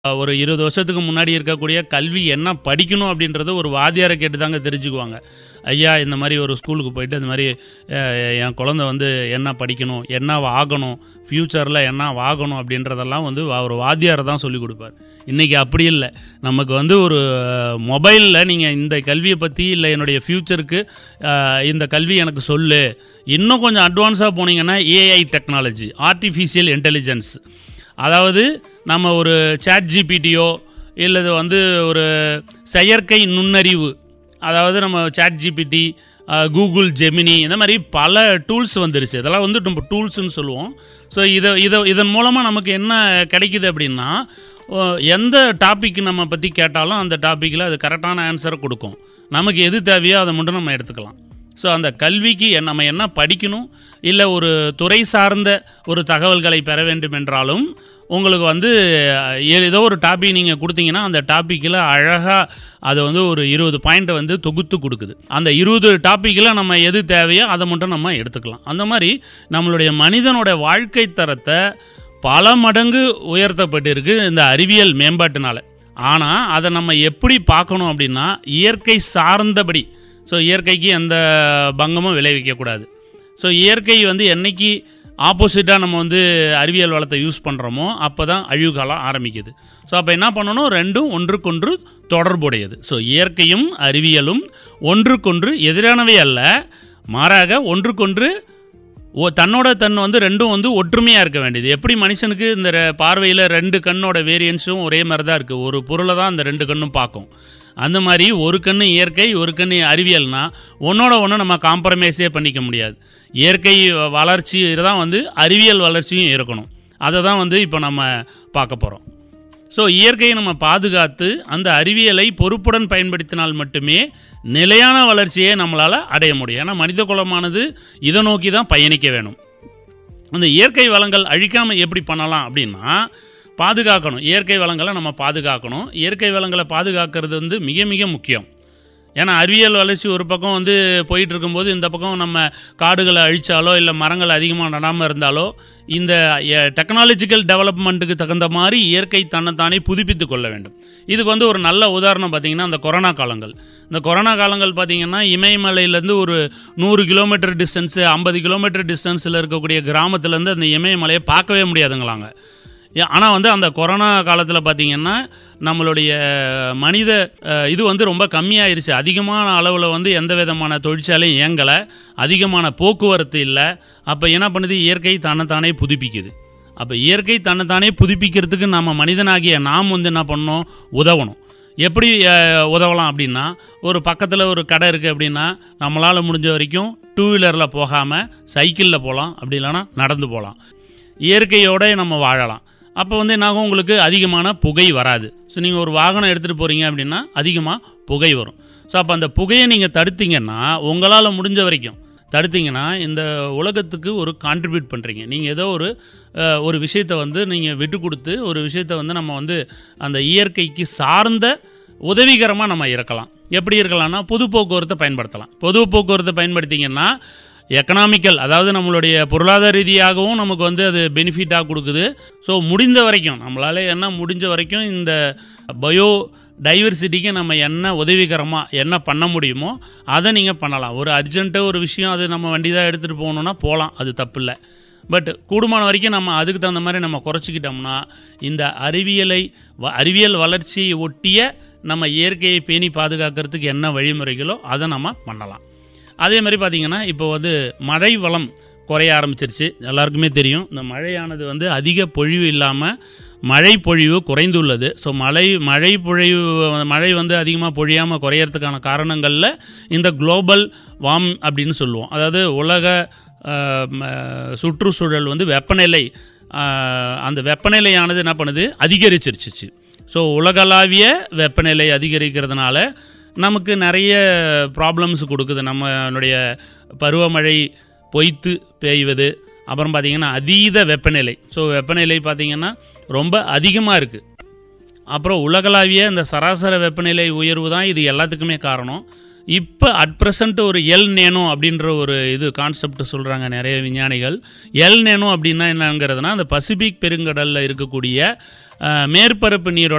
ஒரு 20 வருஷத்துக்கு முன்னாடி இருக்கக்கூடிய கல்வி என்ன படிக்கணும் அப்படின்றத ஒரு வாத்தியாரை கேட்டு தாங்க தெரிஞ்சுக்குவாங்க ஐயா இந்த மாதிரி ஒரு ஸ்கூலுக்கு போயிட்டு இந்த மாதிரி அஹ், என் குழந்தை வந்து என்ன படிக்கணும் என்ன ஆகணும் ஃப்யூச்சரில் என்ன ஆகணும் அப்படின்றதெல்லாம் வந்து வா- ஒரு வாத்தியாரை தான் சொல்லிக் கொடுப்பார் இன்றைக்கி அப்படி இல்லை நமக்கு வந்து ஒரு மொபைலில் நீங்கள் இந்த கல்வியை பற்றி இல்லை என்னுடைய ஃப்யூச்சருக்கு இந்த கல்வி எனக்கு சொல்லு இன்னும் கொஞ்சம் அட்வான்ஸாக போனீங்கன்னா ஏஐ டெக்னாலஜி ஆர்டிஃபிஷியல் இன்டெலிஜென்ஸ் அதாவது நம்ம ஒரு சேட் ஜிபிடியோ இல்லது வந்து ஒரு செயற்கை நுண்ணறிவு அதாவது நம்ம சேட் ஜிபிடி கூகுள் ஜெமினி இந்த மாதிரி பல டூல்ஸ் வந்துருச்சு இதெல்லாம் வந்து நம்ம டூல்ஸ்னு சொல்லுவோம் ஸோ இதை இதை இதன் மூலமாக நமக்கு என்ன கிடைக்குது அப்படின்னா ஓ, எந்த டாபிக் நம்ம பற்றி கேட்டாலும் அந்த டாப்பிக்கில் அது கரெக்டான ஆன்சரை கொடுக்கும் நமக்கு எது தேவையோ அதை மட்டும் நம்ம எடுத்துக்கலாம் ஸோ அந்த கல்விக்கு என்- நம்ம என்ன படிக்கணும் இல்லை ஒரு துறை சார்ந்த ஒரு தகவல்களை பெற வேண்டும் என்றாலும் உங்களுக்கு வந்து அஹ், ஏதோ ஒரு டாபிக் நீங்கள் கொடுத்தீங்கன்னா அந்த டாப்பிக்கில் அழகாக அது வந்து ஒரு இருபது பாயிண்ட்டை வந்து தொகுத்து கொடுக்குது அந்த இருபது டாப்பிக்கில் நம்ம எது தேவையோ அதை மட்டும் நம்ம எடுத்துக்கலாம் அந்த மாதிரி நம்மளுடைய மனிதனோட வாழ்க்கை தரத்தை பல மடங்கு உயர்த்தப்பட்டிருக்கு இந்த அறிவியல் மேம்பாட்டினால ஆனால் அதை நம்ம எப்படி பார்க்கணும் அப்படின்னா இயற்கை சார்ந்தபடி ஸோ இயற்கைக்கு எந்த பங்கமும் விளைவிக்கக்கூடாது ஸோ இயற்கை வந்து என்னைக்கு ஆப்போசிட்டாக நம்ம வந்து அறிவியல் வளத்தை யூஸ் பண்ணுறோமோ அப்போ தான் அழிவு காலம் ஆரம்பிக்குது ஸோ அப்போ என்ன பண்ணணும் ரெண்டும் ஒன்றுக்கொன்று தொடர்புடையது ஸோ இயற்கையும் அறிவியலும் ஒன்றுக்கொன்று எதிரானவை அல்ல மாறாக ஒன்றுக்கொன்று ஓ தன்னோட தன் வந்து ரெண்டும் வந்து ஒற்றுமையாக இருக்க வேண்டியது எப்படி மனுஷனுக்கு இந்த பார்வையில் ரெண்டு கண்ணோட வேரியன்ஸும் ஒரே மாதிரி தான் இருக்குது ஒரு பொருளை தான் அந்த ரெண்டு கண்ணும் பார்க்கும் அந்த மாதிரி ஒரு கண்ணு இயற்கை ஒரு கண்ணு அறிவியல்னா ஒன்றோட ஒன்று நம்ம காம்ப்ரமைஸே பண்ணிக்க முடியாது இயற்கை வளர்ச்சி தான் வந்து அறிவியல் வளர்ச்சியும் இருக்கணும் அதை தான் வந்து இப்போ நம்ம பார்க்க போகிறோம் ஸோ இயற்கையை நம்ம பாதுகாத்து அந்த அறிவியலை பொறுப்புடன் பயன்படுத்தினால் மட்டுமே நிலையான வளர்ச்சியை நம்மளால் அடைய முடியும் ஏன்னா மனித குலமானது இதை நோக்கி தான் பயணிக்க வேணும் அந்த இயற்கை வளங்கள் அழிக்காமல் எப்படி பண்ணலாம் அப்படின்னா பாதுகாக்கணும் இயற்கை வளங்களை நம்ம பாதுகாக்கணும் இயற்கை வளங்களை பாதுகாக்கிறது வந்து மிக மிக முக்கியம் ஏன்னா அறிவியல் வளர்ச்சி ஒரு பக்கம் வந்து போயிட்டு இருக்கும்போது இந்த பக்கம் நம்ம காடுகளை அழிச்சாலோ இல்லை மரங்கள் அதிகமாக நடாமல் இருந்தாலோ இந்த டெக்னாலஜிக்கல் டெவலப்மெண்ட்டுக்கு தகுந்த மாதிரி இயற்கை தன்னைத்தானே புதுப்பித்து கொள்ள வேண்டும் இதுக்கு வந்து ஒரு நல்ல உதாரணம் பார்த்தீங்கன்னா அந்த கொரோனா காலங்கள் இந்த கொரோனா காலங்கள் பார்த்தீங்கன்னா இமயமலையிலேருந்து ஒரு நூறு கிலோமீட்டர் டிஸ்டன்ஸு ஐம்பது கிலோமீட்டர் டிஸ்டன்ஸில் இருக்கக்கூடிய கிராமத்துலேருந்து அந்த இமயமலையை பார்க்கவே முடியாதுங்களாங்க ஆனால் வந்து அந்த கொரோனா காலத்தில் பார்த்தீங்கன்னா நம்மளுடைய மனித அஹ், இது வந்து ரொம்ப கம்மியாயிருச்சு அதிகமான அளவில் வந்து எந்த விதமான தொழிற்சாலையும் இயங்கலை அதிகமான போக்குவரத்து இல்லை அப்போ என்ன பண்ணுது இயற்கை தன்னைத்தானே புதுப்பிக்குது அப்போ இயற்கை தன்னைத்தானே புதுப்பிக்கிறதுக்கு நம்ம மனிதனாகிய நாம் வந்து என்ன பண்ணணும் உதவணும் எப்படி அஹ், உதவலாம் அப்படின்னா ஒரு பக்கத்தில் ஒரு கடை இருக்குது அப்படின்னா நம்மளால் முடிஞ்ச வரைக்கும் டூ வீலரில் போகாமல் சைக்கிளில் போகலாம் அப்படி இல்லைன்னா நடந்து போகலாம் இயற்கையோட நம்ம வாழலாம் அப்போ வந்து என்னாகும் உங்களுக்கு அதிகமான புகை வராது ஸோ நீங்கள் ஒரு வாகனம் எடுத்துகிட்டு போகிறீங்க அப்படின்னா அதிகமாக புகை வரும் ஸோ அப்போ அந்த புகையை நீங்கள் தடுத்தீங்கன்னா உங்களால் முடிஞ்ச வரைக்கும் தடுத்தீங்கன்னா இந்த உலகத்துக்கு ஒரு கான்ட்ரிபியூட் பண்ணுறீங்க நீங்கள் ஏதோ ஒரு அஹ், ஒரு விஷயத்தை வந்து நீங்கள் விட்டு கொடுத்து ஒரு விஷயத்தை வந்து நம்ம வந்து அந்த இயற்கைக்கு சார்ந்த உதவிகரமாக நம்ம இருக்கலாம் எப்படி இருக்கலாம்னா பொது போக்குவரத்தை பயன்படுத்தலாம் பொது போக்குவரத்தை பயன்படுத்திங்கன்னா எக்கனாமிக்கல் அதாவது நம்மளுடைய பொருளாதார ரீதியாகவும் நமக்கு வந்து அது பெனிஃபிட்டாக கொடுக்குது ஸோ முடிந்த வரைக்கும் நம்மளால என்ன முடிஞ்ச வரைக்கும் இந்த பயோ டைவர்சிட்டிக்கு நம்ம என்ன உதவிகரமாக என்ன பண்ண முடியுமோ அதை நீங்கள் பண்ணலாம் ஒரு அர்ஜென்ட்டாக ஒரு விஷயம் அது நம்ம வண்டி தான் எடுத்துகிட்டு போகணுன்னா போகலாம் அது தப்பு இல்லை பட் கூடுமான வரைக்கும் நம்ம அதுக்கு தகுந்த மாதிரி நம்ம குறைச்சிக்கிட்டோம்னா இந்த அறிவியலை வ- அறிவியல் வளர்ச்சியை ஒட்டிய நம்ம இயற்கையை பேணி பாதுகாக்கிறதுக்கு என்ன வழிமுறைகளோ அதை நம்ம பண்ணலாம் அதே மாதிரி பார்த்தீங்கன்னா இப்போ வந்து மழை வளம் குறைய ஆரம்பிச்சிருச்சு எல்லாருக்குமே தெரியும் இந்த மழையானது வந்து அதிக பொழிவு இல்லாமல் மழை பொழிவு குறைந்துள்ளது ஸோ மழை மழை பொழிவு மழை வந்து அதிகமாக பொழியாமல் குறையறதுக்கான காரணங்களில் இந்த குளோபல் வார்ம் அப்படின்னு சொல்லுவோம் அதாவது உலக அஹ், ம, சுற்றுச்சூழல் வந்து வெப்பநிலை அஹ், அந்த வெப்பநிலையானது என்ன பண்ணுது அதிகரிச்சிருச்சு ஸோ உலகளாவிய வெப்பநிலை அதிகரிக்கிறதுனால நமக்கு நிறைய ப்ராப்ளம்ஸ் கொடுக்குது நம்மளுடைய பருவமழை பொய்த்து பெய்வது அப்புறம் பார்த்திங்கன்னா அதீத வெப்பநிலை ஸோ வெப்பநிலை பார்த்திங்கன்னா ரொம்ப அதிகமாக இருக்குது அப்புறம் உலகளாவிய இந்த சராசரி வெப்பநிலை உயர்வு தான் இது எல்லாத்துக்குமே காரணம் இப்போ அட் ப்ரெசண்ட் ஒரு எல் நேனோ அப்படின்ற ஒரு இது கான்செப்ட் சொல்கிறாங்க நிறைய விஞ்ஞானிகள் எல் நேனோ அப்படின்னா என்னங்கிறதுனா அந்த பசிபிக் பெருங்கடலில் இருக்கக்கூடிய அஹ், மேற்பரப்பு நீரோட